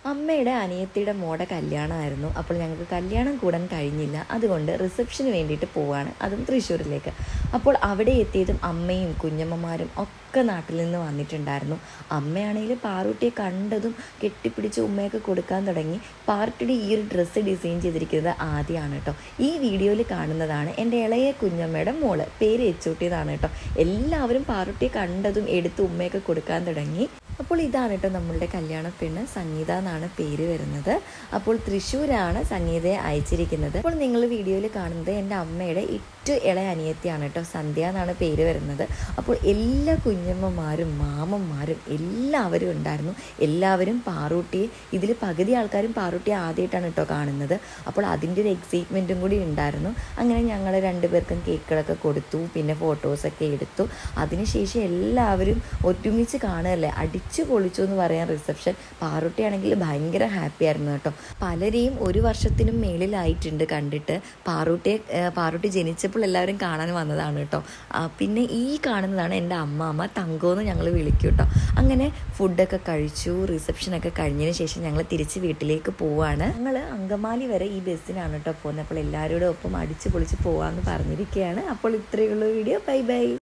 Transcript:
അമ്മയുടെ അനിയത്തിയുടെ മോടെ കല്യാണമായിരുന്നു അപ്പോൾ ഞങ്ങൾക്ക് കല്യാണം കൂടാൻ കഴിഞ്ഞില്ല അതുകൊണ്ട് റിസപ്ഷന് വേണ്ടിയിട്ട് പോവാണ് അതും തൃശ്ശൂരിലേക്ക് അപ്പോൾ അവിടെ എത്തിയതും അമ്മയും കുഞ്ഞമ്മമാരും ഒക്കെ നാട്ടിൽ നിന്ന് വന്നിട്ടുണ്ടായിരുന്നു അമ്മയാണെങ്കിൽ പാറൂട്ടിയെ കണ്ടതും കെട്ടിപ്പിടിച്ച് ഉമ്മയൊക്കെ കൊടുക്കാൻ തുടങ്ങി പാർട്ടിയുടെ ഈ ഒരു ഡ്രസ്സ് ഡിസൈൻ ചെയ്തിരിക്കുന്നത് ആദ്യമാണ് കേട്ടോ ഈ വീഡിയോയിൽ കാണുന്നതാണ് എൻ്റെ ഇളയ കുഞ്ഞമ്മയുടെ മോള് പേര് എച്ചൂട്ടിയതാണ് കേട്ടോ എല്ലാവരും പാറുട്ടിയെ കണ്ടതും എടുത്ത് ഉമ്മയൊക്കെ കൊടുക്കാൻ തുടങ്ങി അപ്പോൾ ഇതാണ് കേട്ടോ നമ്മളുടെ കല്യാണ പെണ്ണ് സംഗീത എന്നാണ് പേര് വരുന്നത് അപ്പോൾ തൃശ്ശൂരാണ് സംഗീതയെ അയച്ചിരിക്കുന്നത് അപ്പോൾ നിങ്ങൾ വീഡിയോയിൽ കാണുന്നത് എൻ്റെ അമ്മയുടെ ഏറ്റവും ഇളയ അനിയത്തിയാണ് കേട്ടോ സന്ധ്യ എന്നാണ് പേര് വരുന്നത് അപ്പോൾ എല്ലാ കുഞ്ഞമ്മമാരും മാമന്മാരും എല്ലാവരും ഉണ്ടായിരുന്നു എല്ലാവരും പാറൂട്ടിയെ ഇതിൽ പകുതി ആൾക്കാരും പാറൂട്ടിയെ ആദ്യമായിട്ടാണ് കേട്ടോ കാണുന്നത് അപ്പോൾ അതിൻ്റെ ഒരു എക്സൈറ്റ്മെൻറ്റും കൂടി ഉണ്ടായിരുന്നു അങ്ങനെ ഞങ്ങൾ രണ്ടുപേർക്കും കേക്കുകളൊക്കെ കൊടുത്തു പിന്നെ ഫോട്ടോസൊക്കെ എടുത്തു അതിനുശേഷം എല്ലാവരും ഒരുമിച്ച് കാണുകയല്ലേ അടിച്ചു പൊളിച്ചു എന്ന് പറയാൻ റിസപ്ഷൻ പാറൂട്ടിയാണെങ്കിൽ ഭയങ്കര ഹാപ്പി ആയിരുന്നു കേട്ടോ പലരെയും ഒരു വർഷത്തിനും മേളിലായിട്ടുണ്ട് കണ്ടിട്ട് പാറൂട്ടിയെ ഏഹ് പാറൂട്ടി ജനിച്ചപ്പോൾ എല്ലാവരും കാണാൻ വന്നതാണ് കേട്ടോ ആ, പിന്നെ ഈ കാണുന്നതാണ് എൻ്റെ അമ്മാമ്മ തങ്കോന്ന് ഞങ്ങൾ വിളിക്കും കേട്ടോ അങ്ങനെ ഫുഡൊക്കെ കഴിച്ചു റിസപ്ഷനൊക്കെ കഴിഞ്ഞതിന് ശേഷം ഞങ്ങൾ തിരിച്ച് വീട്ടിലേക്ക് പോവാണ് ഞങ്ങൾ അങ്കമാലി വരെ ഈ ബസ്സിനാണ് കേട്ടോ പോകുന്നത് അപ്പോൾ എല്ലാവരോടും ഒപ്പം അടിച്ചു പൊളിച്ച് പോവാമെന്ന് പറഞ്ഞിരിക്കുകയാണ് അപ്പോൾ ഇത്രയുള്ള വീഡിയോ ബൈ ബൈ